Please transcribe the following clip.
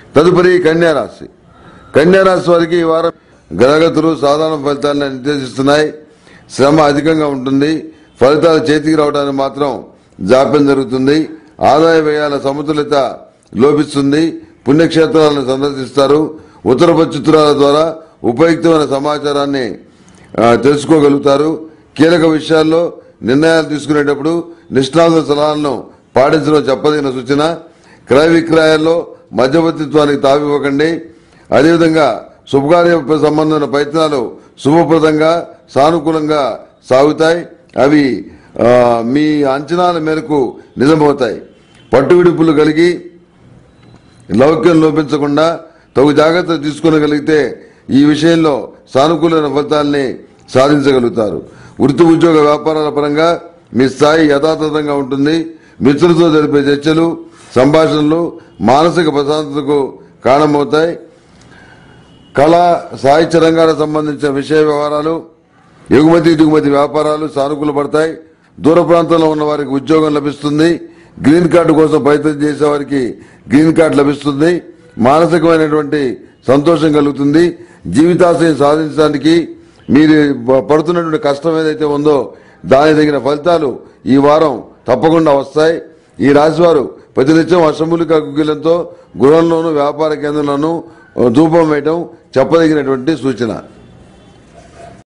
తదుపరి కన్యా రాశి కన్యా రాశి వారికి ఈ వారం గ్రహగతులు సాధారణ ఫలితాలను నిర్దేశిస్తున్నాయి శ్రమ అధికంగా ఉంటుంది ఫలితాలు చేతికి రావడానికి మాత్రం జాప్యం జరుగుతుంది ఆదాయ వ్యయాల సమతుల్యత లోపిస్తుంది పుణ్యక్షేత్రాలను సందర్శిస్తారు ఉత్తర పచ్చుత్రాల ద్వారా ఉపయుక్తమైన సమాచారాన్ని ఆ, తెలుసుకోగలుగుతారు కీలక విషయాల్లో నిర్ణయాలు తీసుకునేటప్పుడు నిష్ణాతుల సలహాలను పాటించడం చెప్పదగిన సూచన క్రయ విక్రయాల్లో మధ్యవర్తిత్వానికి తావివ్వకండి అదేవిధంగా శుభకార్య సంబంధమైన ప్రయత్నాలు శుభప్రదంగా సానుకూలంగా సాగుతాయి అవి ఆ, మీ అంచనాల మేరకు నిజమవుతాయి పట్టు విడుపులు కలిగి లౌక్యం లోపించకుండా తగు జాగ్రత్తలు తీసుకునగలిగితే ఈ విషయంలో సానుకూలమైన ఫలితాల్ని సాధించగలుగుతారు వృత్తి ఉద్యోగ వ్యాపారాల పరంగా మీ స్థాయి యథాతథంగా ఉంటుంది మిత్రులతో జరిపే చర్చలు సంభాషణలు మానసిక ప్రశాంతతకు కారణమవుతాయి కళ సాహిత్య రంగాలకు సంబంధించిన విషయ వ్యవహారాలు ఎగుమతి దిగుమతి వ్యాపారాలు సానుకూల పడతాయి దూర ప్రాంతంలో ఉన్న వారికి ఉద్యోగం లభిస్తుంది గ్రీన్ కార్డు కోసం ప్రయత్నం చేసే వారికి గ్రీన్ కార్డు లభిస్తుంది మానసికమైనటువంటి సంతోషం కలుగుతుంది జీవితాశయం సాధించడానికి మీరు పడుతున్నటువంటి కష్టం ఏదైతే ఉందో దానికి తగిన ఫలితాలు ఈ వారం తప్పకుండా వస్తాయి ఈ రాశివారు ప్రతినిత్యం అసెంబ్లీక గుగ్గిలంతో గృహంలోనూ వ్యాపార కేంద్రంలోనూ ధూపం వేయటం చెప్పదగినటువంటి సూచన